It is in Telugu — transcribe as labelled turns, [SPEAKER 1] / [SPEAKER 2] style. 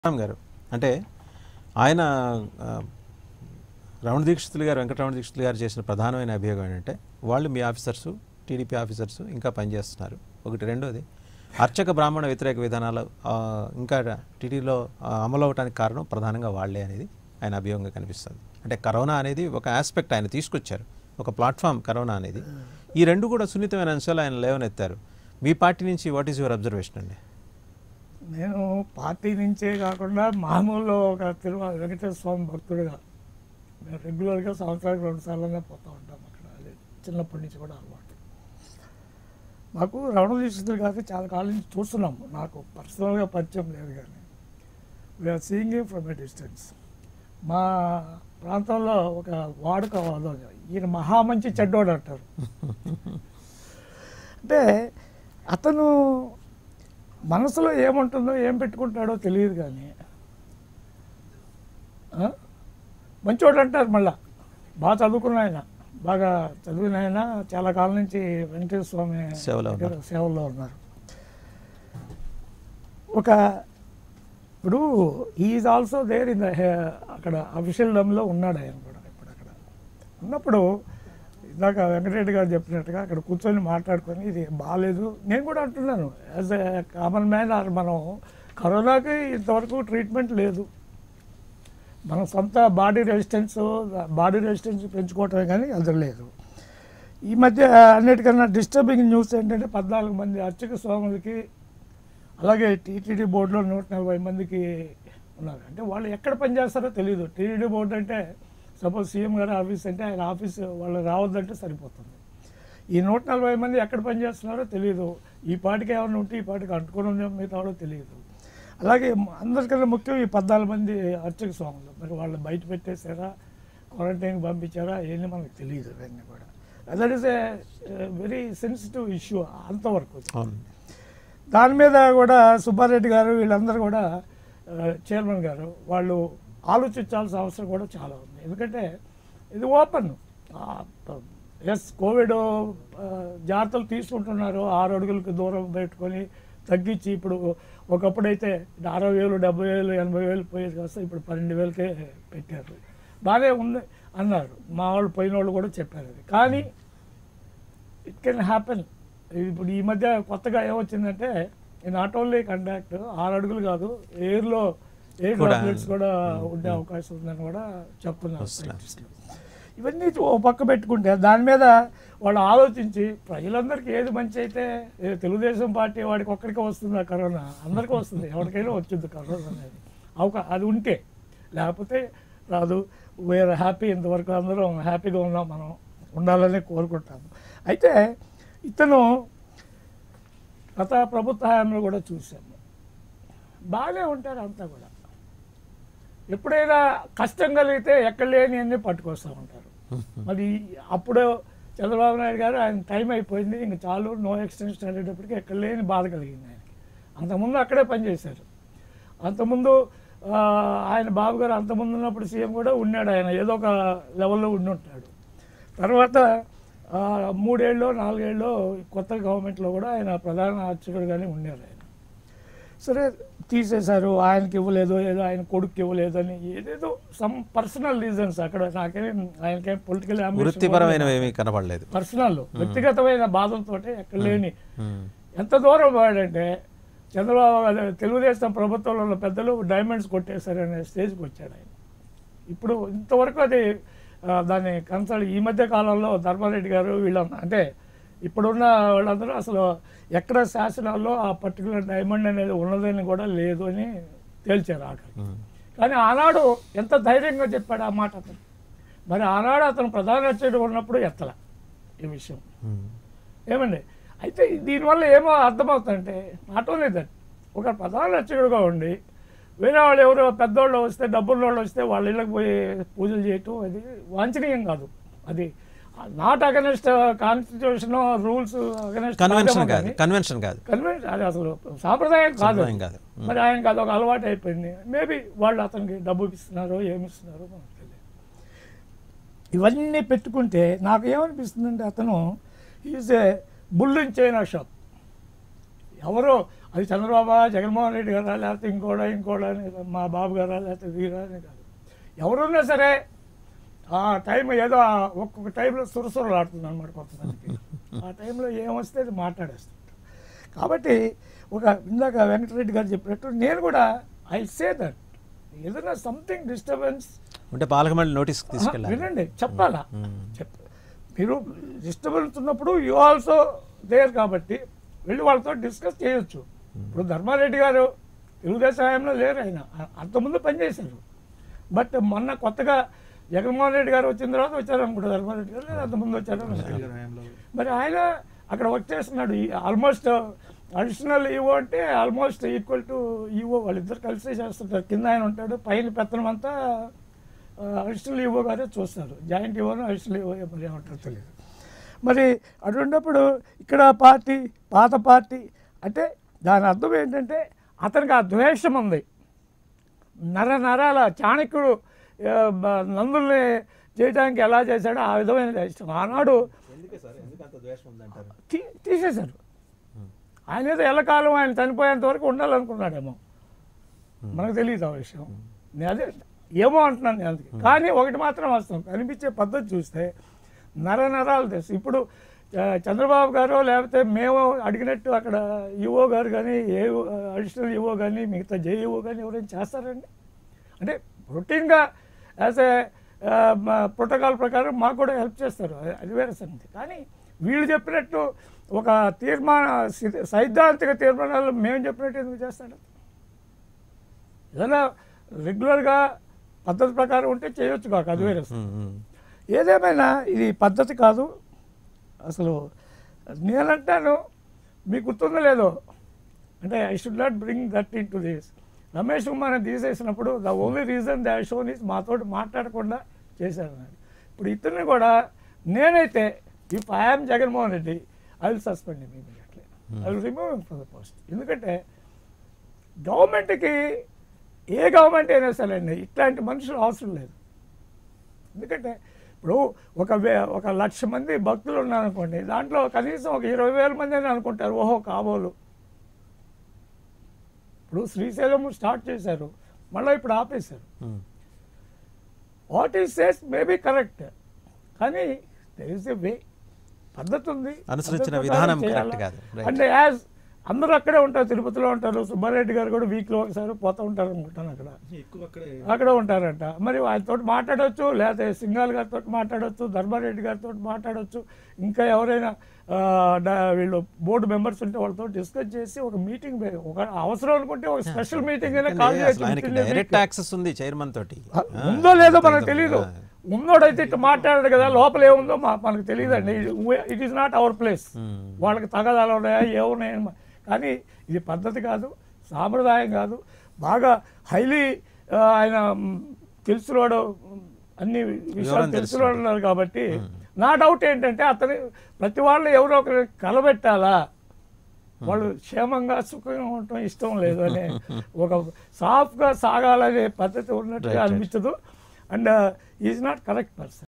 [SPEAKER 1] రామ్ గారు అంటే ఆయన ఆ, రమణ దీక్షితులు గారు వెంకటరమణ దీక్షితులు గారు చేసిన ప్రధానమైన అభియోగం ఏంటంటే వాళ్ళు మీ ఆఫీసర్స్ టీడీపీ ఆఫీసర్స్ ఇంకా పనిచేస్తున్నారు ఒకటి రెండోది అర్చక బ్రాహ్మణ వ్యతిరేక విధానాలు ఆ, ఇంకా టీడీలో అమలు అవడానికి కారణం ప్రధానంగా వాళ్ళే అనేది ఆయన అభియోగంగా కనిపిస్తుంది అంటే కరోనా అనేది ఒక ఆస్పెక్ట్ ఆయన తీసుకొచ్చారు ఒక ప్లాట్ఫామ్ కరోనా అనేది ఈ రెండు కూడా సున్నితమైన అంశాలు ఆయన లేవనెత్తారు మీ పార్టీ నుంచి వాట్ ఈస్ యువర్ అబ్జర్వేషన్ అండి
[SPEAKER 2] నేను పార్టీ నుంచే కాకుండా మామూలు ఒక తిరుమల వెంకటేశ్వర స్వామి భక్తుడిగా మేము రెగ్యులర్గా సంవత్సరానికి రెండు సార్లుగా పోతూ ఉంటాం అక్కడ అది చిన్నప్పటి నుంచి కూడా అలవాటు మాకు రమణ దీక్షితులు గారిని చాలా కాలం నుంచి చూస్తున్నాము నాకు పర్సనల్గా పరిచయం లేదు కానీ we're seeing from a distance మా ప్రాంతంలో ఒక వాడుక వాదం ఈయన మహా మంచి చెడ్డోడు అంటారు అంటే అతను మనసులో ఏముంటుందో ఏం పెట్టుకుంటాడో తెలియదు కానీ ఆ? మంచోడు అంటారు మళ్ళా బాగా చదువుకున్న ఆయన బాగా చదివిన ఆయన చాలా కాలం నుంచి వెంకటేశ్వర స్వామి
[SPEAKER 1] సేవలో
[SPEAKER 2] దగ్గర
[SPEAKER 1] ఉన్నారు.
[SPEAKER 2] సేవల్లో ఉన్నారు ఒక ఇప్పుడు is also there in the అక్కడ అఫీషియల్ డమ్లో ఉన్నాడు ఆయన కూడా ఇప్పుడు అక్కడ ఉన్నప్పుడు ఇందాక వెంకటరెడ్డి గారు చెప్పినట్టుగా అక్కడ కూర్చొని మాట్లాడుకొని ఇది బాగాలేదు నేను కూడా అంటున్నాను యాజ్ ఎ కామన్ మ్యాన్ మనం కరోనాకి ఇంతవరకు ట్రీట్మెంట్ లేదు మన సొంత బాడీ రెసిస్టెన్స్ బాడీ రెసిస్టెన్స్ పెంచుకోవటమే కానీ అది లేదు ఈ మధ్య అన్నిటికన్నా డిస్టర్బింగ్ న్యూస్ ఏంటంటే పద్నాలుగు మంది అర్చక స్వాములకి అలాగే టీటీడీ బోర్డులో నూట నలభై మందికి ఉన్నారు అంటే వాళ్ళు ఎక్కడ పనిచేస్తారో తెలియదు టీటీడీ బోర్డు అంటే సపోజ్ సీఎం గారి ఆఫీస్ అంటే ఆయన ఆఫీస్ వాళ్ళు రావద్దంటే సరిపోతుంది ఈ నూట నలభై మంది ఎక్కడ పనిచేస్తున్నారో తెలియదు ఈ పాటికి ఏమైనా ఉంటే ఈ పాటికి అంటుకొని ఉందో మిగతా వాళ్ళో తెలియదు అలాగే మ- అందరికన్నా ముఖ్యం ఈ పద్నాలుగు మంది అర్చక స్వాములు మరి వాళ్ళు బయట పెట్టేశారా క్వారంటైన్కి పంపించారా ఏంది మనకు తెలియదు ఇవన్నీ కూడా that is a very sensitive issue అంతవరకు
[SPEAKER 1] అవును
[SPEAKER 2] దాని మీద కూడా సుబ్బారెడ్డి గారు వీళ్ళందరూ కూడా ఆ, చైర్మన్ గారు వాళ్ళు ఆలోచించాల్సిన అవసరం కూడా చాలా ఉంది ఎందుకంటే ఇది ఓపెన్ ఎస్ కోవిడ్ ఆ, జాగ్రత్తలు తీసుకుంటున్నారు ఆరు అడుగులకు దూరం పెట్టుకొని తగ్గించి ఇప్పుడు ఒకప్పుడైతే అరవై వేలు డెబ్బై వేలు ఎనభై వేలు పోయేది కాస్త ఇప్పుడు పన్నెండు వేలకే పెట్టారు బాగానే ఉంది అన్నారు మా వాళ్ళు పోయిన వాళ్ళు కూడా చెప్పారు అది కానీ ఇట్ కెన్ హ్యాపెన్ ఇప్పుడు ఈ మధ్య కొత్తగా ఏమొచ్చిందంటే నాట్ ఓన్లీ కండక్ట్ ఆరు అడుగులు కాదు ఎయిర్లో ఎయిర్
[SPEAKER 1] కూడా.
[SPEAKER 2] డ్రాప్లెట్స్ కూడా ఉండే అవకాశం ఉందని కూడా చెప్తున్నారు
[SPEAKER 1] వస్తున్నాయి.
[SPEAKER 2] scientists లు. ఇవన్నీ ఓ పక్క పెట్టుకుంటే దాని మీద వాళ్ళు ఆలోచించి ప్రజలందరికీ ఏది మంచి అయితే ఏ తెలుగుదేశం పార్టీ వాడికి ఒక్కడికే వస్తుంది కరోనా అందరికీ వస్తుంది ఎవరికైనా వచ్చింది కరోనా అనేది అవకా అది ఉంటే లేకపోతే రాదు వేరే హ్యాపీ ఇంతవరకు అందరం హ్యాపీగా ఉన్నాం మనం ఉండాలని కోరుకుంటాము అయితే ఇతను గత ప్రభుత్వ హయాంలో కూడా చూసాము బాగానే ఉంటారు అంతా కూడా ఎప్పుడైనా కష్టం కలిగితే ఎక్కడ లేని అన్ని పట్టుకొస్తూ ఉంటారు మరి అప్పుడు చంద్రబాబు నాయుడు గారు ఆయన టైం అయిపోయింది ఇంక చాలు నో ఎక్స్టెన్షన్ అనేటప్పటికి ఎక్కడ లేని బాధ కలిగింది ఆయనకి అంతకుముందు అక్కడే పనిచేశారు అంతకుముందు ఆ, ఆయన బాబు గారు అంతకుముందు ఉన్నప్పుడు సీఎం కూడా ఉన్నాడు ఆయన ఏదో ఒక లెవెల్లో ఉండి ఉంటాడు తర్వాత ఆ, మూడేళ్ళు నాలుగేళ్ళు కొత్త గవర్నమెంట్లో కూడా ఆయన ప్రధాన అర్చకుడుగానే ఉన్నారు ఆయన సరే తీసేశారు ఆయనకి ఇవ్వలేదు ఏదో ఆయన కొడుకు ఇవ్వలేదు అని ఏదేదో సమ్ పర్సనల్ రీజన్స్ అక్కడ నాకేం ఆయనకేం పొలిటికల్
[SPEAKER 1] వృత్తిపరమైనవి ఏమీ కనపడలేదు
[SPEAKER 2] పర్సనల్ వ్యక్తిగతమైన బాధలతో ఎక్కడ లేని
[SPEAKER 1] మ్మ్.
[SPEAKER 2] ఎంత దూరం వాడంటే చంద్రబాబు అదే తెలుగుదేశం ప్రభుత్వంలో ఉన్న పెద్దలు డైమండ్స్ కొట్టేశారనే స్టేజ్కి వచ్చాడు ఆయన ఇప్పుడు ఇంతవరకు అది ఆ, దాన్ని కన్సల్ట్ ఈ మధ్య కాలంలో ధర్మారెడ్డి గారు వీళ్ళంతా అంటే ఇప్పుడున్న వాళ్ళందరూ అసలు ఎక్కడ శాసనాల్లో ఆ పర్టికులర్ డైమండ్ అనేది ఉన్నదని కూడా లేదు అని తేల్చారు ఆఖరి
[SPEAKER 1] మ్మ్.
[SPEAKER 2] కానీ ఆనాడు ఎంత ధైర్యంగా చెప్పాడు ఆ మాట అతను మరి ఆనాడు అతను ప్రధాన అర్చకుడు ఉన్నప్పుడు ఎత్తల ఈ విషయం
[SPEAKER 1] మ్మ్.
[SPEAKER 2] ఏమండి అయితే దీనివల్ల ఏమో అర్థమవుతుందంటే నాట్ ఓన్లీ దట్ ఒక ప్రధాన అర్చకుడుగా ఉండి వేరే వాళ్ళు ఎవరో పెద్దోళ్ళు వస్తే డబ్బున్న వాళ్ళు వస్తే వాళ్ళ ఇళ్ళకి పోయి పూజలు చేయటం అది వాంఛనీయం కాదు అది not against constitution rules against
[SPEAKER 1] convention కాదు కన్వెన్షన్ కాదు
[SPEAKER 2] కన్వెన్షన్ అది అసలు సాంప్రదాయం కాదు
[SPEAKER 1] సాంప్రదాయం కాదు.
[SPEAKER 2] మరి ఆయనకి అదొక అలవాటు అయిపోయింది మేబీ వాళ్ళు అతనికి డబ్బు ఇస్తున్నారో ఏమి ఇస్తున్నారో మనకు తెలియదు ఇవన్నీ పెట్టుకుంటే నాకు ఏమనిపిస్తుందంటే అతను is a bull in china shop ఎవరో అది చంద్రబాబు జగన్మోహన్ రెడ్డి గారా లేకపోతే ఇంకోడా ఇంకోడా అని కాదు. మా బాబు గారా లేకపోతే వీరా అని కాదు ఎవరున్నా సరే ఆ టైం ఏదో ఆ ఒక్కొక్క టైంలో సురసురలు ఆడుతుంది అనమాట కొంతమందికి ఆ టైంలో ఏమొస్తే అది మాట్లాడేస్తుంటారు కాబట్టి ఒక ఇందాక వెంకటరెడ్డి గారు చెప్పినట్టు నేను కూడా ఐ సే దట్ ఏదైనా సంథింగ్ డిస్టర్బెన్స్
[SPEAKER 1] ఉంటే పాలక మండలి నోటీస్కి తీసుకెళ్ళాలి
[SPEAKER 2] వినండి చెప్పాలా
[SPEAKER 1] మ్మ్.
[SPEAKER 2] చెప్ మీరు డిస్టర్బెన్స్ ఉన్నప్పుడు యూ ఆల్సో దేర్ కాబట్టి వెళ్ళి వాళ్ళతో డిస్కస్ చేయొచ్చు ఇప్పుడు ధర్మారెడ్డి గారు తెలుగుదేశం హయాంలో లేరు ఆయన అ- అంతకుముందు పనిచేశారు బట్ మొన్న కొత్తగా జగన్మోహన్ రెడ్డి గారు వచ్చిన తర్వాత వచ్చారు అనుకుంటా ధర్మారెడ్డి గారు లేదా అంతకుముందు వచ్చారు మరి ఆయన అక్కడ వర్క్ చేస్తున్నాడు ఆల్మోస్ట్ అడిషనల్ ఈవో అంటే ఆల్మోస్ట్ ఈక్వల్ టు ఈవో వాళ్ళిద్దరు కలిసే చేస్తుంటారు కింద ఆయన ఉంటాడు పైన పెత్తనం అంతా అడిషనల్ ఈవో గారే చూస్తారు జాయింట్ ఈవోను అడిషనల్ ఈవో మరి ఏమంటారు తెలియదు మరి అటువంటిప్పుడు ఇక్కడ పార్టీ పాత పార్టీ అంటే దాని అర్థం ఏంటంటే అతనికి ఆ ద్వేషం ఉంది నర నరాల చాణక్యుడు ఆ, బ- నందుల్ని చేయడానికి ఎలా చేశాడో ఆ విధమైన ఇష్టం ఆనాడు తీ- తీసేశారు ఆయన ఏదో ఎల్లకాలం ఆయన చనిపోయేంత వరకు ఉండాలనుకున్నాడేమో మనకు తెలియదు ఆ విషయం నేను అదే ఏమో అంటున్నాను నేను అందుకే కానీ ఒకటి మాత్రం వాస్తవం కనిపించే పద్ధతి చూస్తే నర నరాలు తెలుసు ఇప్పుడు ఆ, చంద్రబాబు గారు లేకపోతే మేము అడిగినట్టు అక్కడ ఈఓ గారు కానీ ఏ అడిషనల్ ఈఓ కానీ మిగతా జేఈఓ కానీ ఎవరైనా చేస్తారండి అంటే రొటీన్గా యాజ్ ఏ ప్రోటోకాల్ ప్రకారం మాకు కూడా హెల్ప్ చేస్తారు అది- అది వేరే సంగతి కానీ వీళ్ళు చెప్పినట్టు ఒక తీర్మాన సి- సైద్ధాంతిక తీర్మానాలు మేము చెప్పినట్టు ఎందుకు చేస్తాడు ఏదైనా రెగ్యులర్గా పద్ధతి ప్రకారం ఉంటే చేయొచ్చు కాక అది వేరే సంగతి.
[SPEAKER 1] మ్మ్, మ్మ్.
[SPEAKER 2] ఏదేమైనా ఇది పద్ధతి కాదు అసలు నేనంటాను మీకు గుర్తుందో లేదో అంటే I should not bring that into this Ramesh Kumar తీసేసినప్పుడు the only reason the shown is మాతోటి మాట్లాడకుండా చేశారు అని ఇప్పుడు ఇతన్ని కూడా నేనైతే if I'm Jaganmohan Reddy I will suspend immediately I will remove from the post ఎందుకంటే గవర్నమెంట్కి ఏ గవర్నమెంట్ అయినా సరే అండి ఇట్లాంటి మనుషులు అవసరం లేదు ఎందుకంటే ఇప్పుడు ఒక వే ఒక లక్ష మంది భక్తులు ఉన్నారనుకోండి దాంట్లో కనీసం ఒక ఇరవై వేల మంది అని అనుకుంటారు ఓహో కాబోలు ఇప్పుడు శ్రీశైలం స్టార్ట్ చేశారు మళ్ళీ ఇప్పుడు ఆపేశారు
[SPEAKER 1] hmm.
[SPEAKER 2] What is says maybe correct కానీ దెర్ ఇస్ ఎ వే పద్ధతి ఉంది
[SPEAKER 1] అనుసరించిన
[SPEAKER 2] పద్ధతి
[SPEAKER 1] విధానం
[SPEAKER 2] ప్రకారం
[SPEAKER 1] correct
[SPEAKER 2] చేయాలా?
[SPEAKER 1] కాదు. Right.
[SPEAKER 2] అంటే యాజ్ అందరూ అక్కడే ఉంటారు తిరుపతిలో ఉంటారు సుబ్బారెడ్డి గారు కూడా వీక్లో ఒకసారి పోతూ ఉంటారు అనుకుంటాను అక్కడ
[SPEAKER 3] ఎక్కువ అక్కడే
[SPEAKER 2] అక్కడ ఉంటారంట మరి ఆయనతో మాట్లాడొచ్చు లేకపోతే సింగాల్ గారితో మాట్లాడొచ్చు ధర్మారెడ్డి గారితో మాట్లాడొచ్చు ఇంకా ఎవరైనా ఆ, డా- వీళ్ళు బోర్డు మెంబర్స్ ఉంటే వాళ్ళతో డిస్కస్ చేసి ఒక మీటింగ్ ఒక అవసరం అనుకుంటే ఒక స్పెషల్ మీటింగ్ అయినా కాల్
[SPEAKER 1] అసలు ఆయనకి డైరెక్ట్ యాక్సెస్ ఉంది చైర్మన్ తోటి
[SPEAKER 2] ఆ, ఉందో లేదో మనకు తెలియదు ఉన్నోడైతే ఇట్లా మాట్లాడాడు కదా లోపల ఏముందో మా మనకు తెలియదండి it is not our place వాళ్ళకి తగదాలు ఉన్నాయా ఏమున్నాయని మ- కానీ ఇది పద్ధతి కాదు సాంప్రదాయం కాదు బాగా హైలీ ఆయన మ్, తెలిసినవాడు మ్, అన్ని విషయాలు
[SPEAKER 1] వివరం
[SPEAKER 2] తెలిసినవాడు ఉన్నారు కాబట్టి నా డౌట్ ఏంటంటే అతని ప్రతి వాళ్ళు ఎవరో ఒకరు కలబెట్టాలా వాళ్ళు క్షేమంగా సుఖంగా ఉండటం ఇష్టం లేదు అనే ఒక సాఫ్గా సాగాలనే పద్ధతి ఉన్నట్టుగా
[SPEAKER 1] Right, right.
[SPEAKER 2] అనిపించదు and is not correct person